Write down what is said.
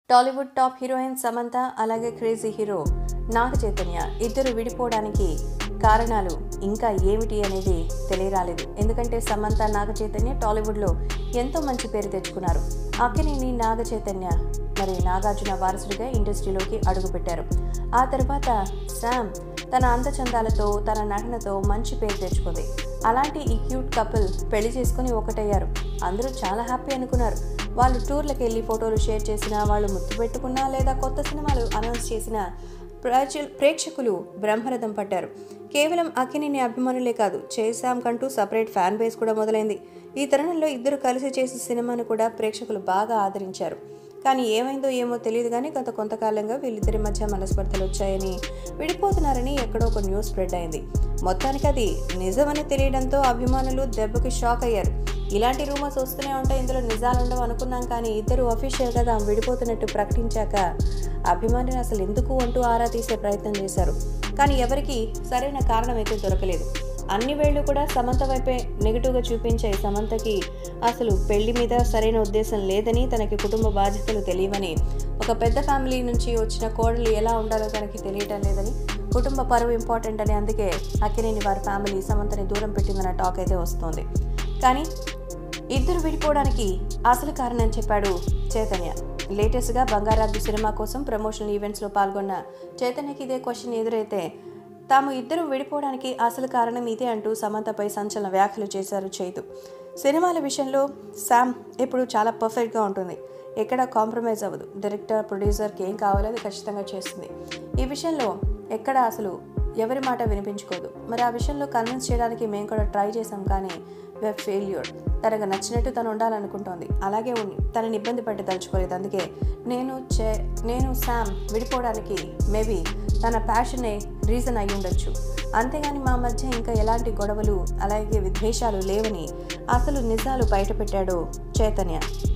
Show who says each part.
Speaker 1: Tollywood top heroine Samantha అలాగే crazy hero నాగ చైతన్య ఇద్దరు విడిపోవడానికి కారణాలు ఇంకా ఏమిటి అనేది తెలియరాలేదు ఎందుకంటే సమంత నాగ చైతన్య టాలీవుడ్లో ఎంతో మంచి పేరు తెచ్చుకున్నారు అక్కినేని నాగ చైతన్య మరి నాగార్జున వారసుడిగా ఇండస్ట్రీలోకి అడుగుపెట్టారు ఆ తర్వాత శామ్ తన అందచందాలతో తన నటనతో మంచి పేరు తెచ్చుకుంది అలాంటి ఈ క్యూట్ కపుల్ పెళ్లి చేసుకుని ఒకటయ్యారు అందరూ చాలా హ్యాపీ అనుకున్నారు వాళ్ళు టూర్లకు వెళ్ళి ఫోటోలు షేర్ చేసినా వాళ్ళు ముద్దు పెట్టుకున్నా లేదా కొత్త సినిమాలు అనౌన్స్ చేసినా ప్రజ- ప్రేక్షకులు బ్రహ్మరథం పట్టారు కేవలం అక్కినేని అభిమానులే కాదు చేశాం కంటూ సపరేట్ ఫ్యాన్ బేస్ కూడా మొదలైంది ఈ తరుణంలో ఇద్దరు కలిసి చేసే సినిమాను కూడా ప్రేక్షకులు బాగా ఆదరించారు కానీ ఏమైందో ఏమో తెలియదు కానీ గత కొంతకాలంగా వీళ్ళిద్దరి మధ్య మనస్పర్ధలు వచ్చాయని విడిపోతున్నారని ఎక్కడో ఒక న్యూస్ స్ప్రెడ్ అయింది మొత్తానికి అది నిజమని తెలియడంతో అభిమానులు దెబ్బకి షాక్ అయ్యారు ఇలాంటి రూమర్స్ వస్తూనే ఉంటాయి ఇందులో నిజాలు ఉండవు అనుకున్నాం కానీ ఇద్దరు అఫీషియల్గా తాము విడిపోతున్నట్టు ప్రకటించాక అభిమానులు అసలు ఎందుకు అంటూ ఆరా తీసే ప్రయత్నం చేశారు కానీ ఎవరికి సరైన కారణం అయితే దొరకలేదు అన్ని వేళ్ళు కూడా సమంత వైపే నెగిటివ్గా చూపించే సమంతకి అసలు పెళ్లి మీద సరైన ఉద్దేశం లేదని తనకి కుటుంబ బాధ్యతలు తెలియవని ఒక పెద్ద ఫ్యామిలీ నుంచి వచ్చిన కోడలు ఎలా ఉండాలో తనకి తెలియటం లేదని కుటుంబ పరువు ఇంపార్టెంట్ అని అందుకే అక్కినేని వారి ఫ్యామిలీ సమంతని దూరం పెట్టిందన్న టాక్ అయితే వస్తుంది కానీ ఇద్దరు విడిపోవడానికి అసలు కారణం చెప్పాడు చైతన్య లేటెస్ట్గా బంగారాజు సినిమా కోసం ప్రమోషనల్ ఈవెంట్స్లో పాల్గొన్న చైతన్యకి ఇదే క్వశ్చన్ ఎదురైతే తాము ఇద్దరు విడిపోవడానికి అసలు కారణం ఇదే అంటూ సమంతపై సంచలన వ్యాఖ్యలు చేశారు చైతు సినిమాల విషయంలో శామ్ ఎప్పుడు చాలా పర్ఫెక్ట్గా ఉంటుంది ఎక్కడ కాంప్రమైజ్ అవ్వదు డైరెక్టర్ ప్రొడ్యూసర్కి ఏం కావాలో అది ఖచ్చితంగా చేస్తుంది ఈ విషయంలో ఎక్కడ అసలు ఎవరి మాట వినిపించుకోదు మరి ఆ విషయంలో కన్విన్స్ చేయడానికి మేము కూడా ట్రై చేసాం కానీ వెబ్ ఫెయిల్యూర్ తనకు నచ్చినట్టు తను ఉండాలనుకుంటోంది అలాగే ఉండి తనని ఇబ్బంది పెట్టి తలుచుకోలేదు అందుకే నేను చే నేను శామ్ విడిపోవడానికి మేబీ తన ప్యాషనే రీజన్ అయి ఉండొచ్చు అంతేగాని మా మధ్య ఇంకా ఎలాంటి గొడవలు అలాగే విద్వేషాలు లేవని అసలు నిజాలు బయటపెట్టాడు చైతన్య